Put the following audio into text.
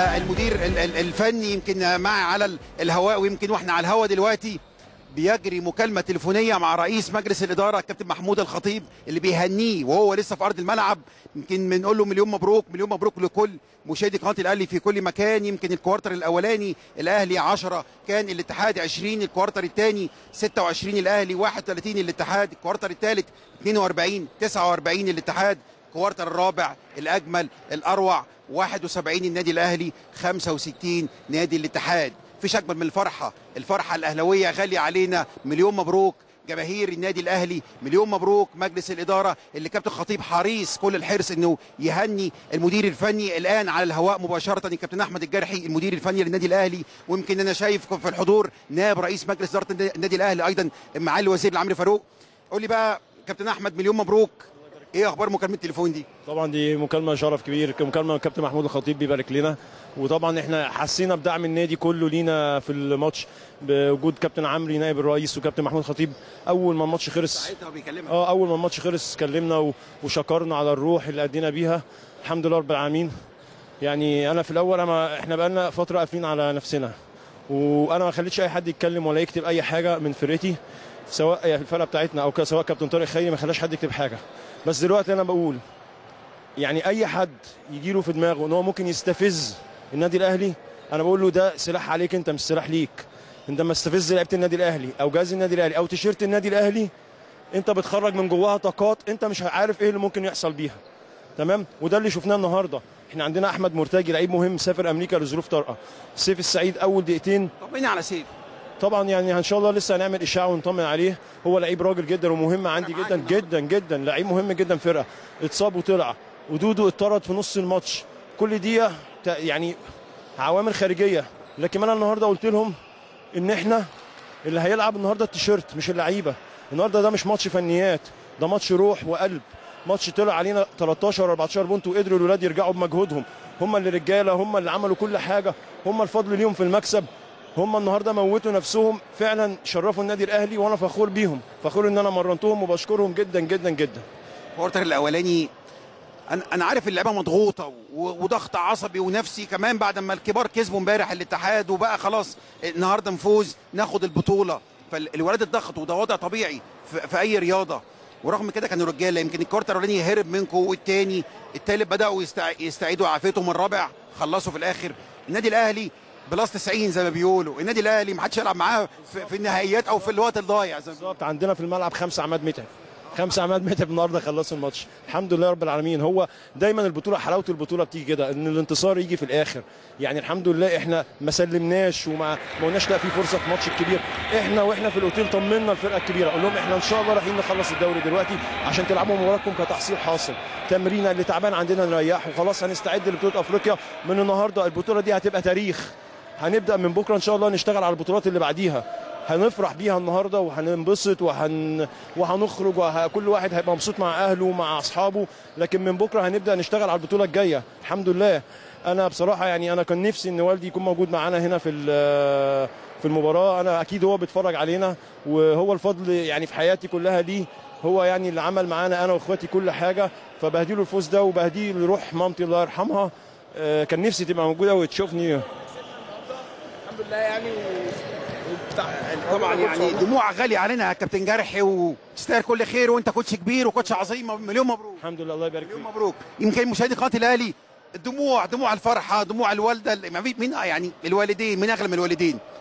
آه، المدير ال- ال- الفني يمكن معي على ال- الهواء ويمكن واحنا على الهواء دلوقتي بيجري مكالمة تليفونية مع رئيس مجلس الإدارة الكابتن محمود الخطيب اللي بيهنيه وهو لسه في أرض الملعب يمكن بنقول له مليون مبروك مليون مبروك لكل مشاهدي قناة الأهلي في كل مكان يمكن الكوارتر الأولاني الأهلي 10 كان الاتحاد 20 الكوارتر الثاني 26 الأهلي 31 الاتحاد الكوارتر الثالث 42 49 الاتحاد الكوارتر الرابع الأجمل الأروع 71 النادي الأهلي 65 نادي الاتحاد فيش اجمل من الفرحه الفرحه الاهلاويه غاليه علينا مليون مبروك جماهير النادي الاهلي مليون مبروك مجلس الاداره اللي كابتن خطيب حريص كل الحرص انه يهني المدير الفني الان على الهواء مباشره الكابتن احمد الجرحي المدير الفني للنادي الاهلي ويمكن انا شايف في الحضور نائب رئيس مجلس اداره النادي الاهلي ايضا معالي الوزير العمري فاروق قول لي بقى كابتن احمد مليون مبروك ايه اخبار مكالمه التليفون دي طبعا دي مكالمه شرف كبير مكالمه من الكابتن محمود الخطيب بيبارك لنا وطبعا احنا حسينا بدعم النادي كله لينا في الماتش بوجود كابتن عمرو نائب الرئيس وكابتن محمود الخطيب اول ما الماتش خلص ساعتها بيكلمك اه اول ما الماتش خلص كلمنا و- وشكرنا على الروح اللي ادينا بيها الحمد لله رب العالمين يعني انا في الاول انا احنا بقالنا فتره قافلين على نفسنا وانا ما خليتش اي حد يتكلم ولا يكتب اي حاجه من فرقتي سواء الفرقه بتاعتنا او ك- سواء كابتن طارق خيري ما خلاش حد يكتب حاجه بس دلوقتي انا بقول يعني اي حد يجي له في دماغه ان هو ممكن يستفز النادي الاهلي انا بقول له ده سلاح عليك انت مش سلاح ليك انت لما تستفز لعيبه النادي الاهلي او جهاز النادي الاهلي او تيشيرت النادي الاهلي انت بتخرج من جواها طاقات انت مش عارف ايه اللي ممكن يحصل بيها تمام وده اللي شفناه النهارده احنا عندنا احمد مرتجي لعيب مهم سافر امريكا لظروف طارئه سيف السعيد اول دقيقتين طمني على سيف طبعا يعني ان شاء الله لسه هنعمل اشاعه ونطمن عليه هو لعيب راجل جدا ومهم عندي معاك جدا النهاردة. جدا جدا لعيب مهم جدا فرقه اتصاب وطلع ودودو اتطرد في نص الماتش كل دي ت- يعني عوامل خارجيه لكن انا النهارده قلت لهم ان احنا اللي هيلعب النهارده التيشيرت مش اللعيبه النهارده ده مش ماتش فنيات ده ماتش روح وقلب ماتش طلع علينا 13 14 بونت وقدروا الولاد يرجعوا بمجهودهم هم اللي رجاله هم اللي عملوا كل حاجه هم الفضل ليهم في المكسب هم النهارده موتوا نفسهم فعلا شرفوا النادي الاهلي وانا فخور بيهم فخور ان انا مرنتهم وبشكرهم جدا جدا جدا الكوارتر الاولاني انا انا عارف اللعبه مضغوطه و- وضغط عصبي ونفسي كمان بعد ما الكبار كسبوا امبارح الاتحاد وبقى خلاص النهارده نفوز ناخد البطوله فالولاد الضغط وده وضع طبيعي في, في اي رياضه ورغم كده كانوا رجاله يمكن الكوارتر الاولاني هرب منكم والتاني التالت بداوا يستع... يستعيدوا عافيتهم الرابع خلصوا في الاخر النادي الاهلي بلس 90 زي ما بيقولوا النادي الاهلي ما حدش يلعب معاه في, في النهائيات او في الوقت الضايع زي ما بيقولوا. بالظبط عندنا في الملعب خمسه عماد متعب خمسه عماد متعب النهارده خلصوا الماتش الحمد لله رب العالمين هو دايما البطوله حلاوه البطوله بتيجي كده ان الانتصار يجي في الاخر يعني الحمد لله احنا ما سلمناش وما ما قلناش لا في فرصه في ماتش الكبير احنا واحنا في الاوتيل طمنا الفرقه الكبيره قول لهم احنا ان شاء الله رايحين نخلص الدوري دلوقتي عشان تلعبوا مباراتكم كتحصيل حاصل تمرينه اللي تعبان عندنا نريحه وخلاص هنستعد لبطوله افريقيا من النهارده البطوله دي هتبقى تاريخ هنبدا من بكره ان شاء الله نشتغل على البطولات اللي بعديها هنفرح بيها النهارده وهننبسط وهن... وهنخرج وكل واحد هيبقى مبسوط مع اهله ومع اصحابه لكن من بكره هنبدا نشتغل على البطوله الجايه الحمد لله انا بصراحه يعني انا كان نفسي ان والدي يكون موجود معانا هنا في ال- في المباراه انا اكيد هو بيتفرج علينا وهو الفضل يعني في حياتي كلها ليه هو يعني اللي عمل معانا انا واخواتي كل حاجه فبهديله الفوز ده وبهديه لروح مامتي الله يرحمها آه، كان نفسي تبقى موجوده وتشوفني الحمد لله يعني و... طبعا يعني دموع غاليه علينا يا كابتن جرحي وتستاهل كل خير وانت كوتش كبير وكوتش عظيم مليون مبروك الحمد لله الله يبارك مليون فيك مبروك يمكن مشاهدي قناه الاهلي الدموع دموع الفرحه دموع الوالده ما في مين يعني الوالدين مين اغلى من الوالدين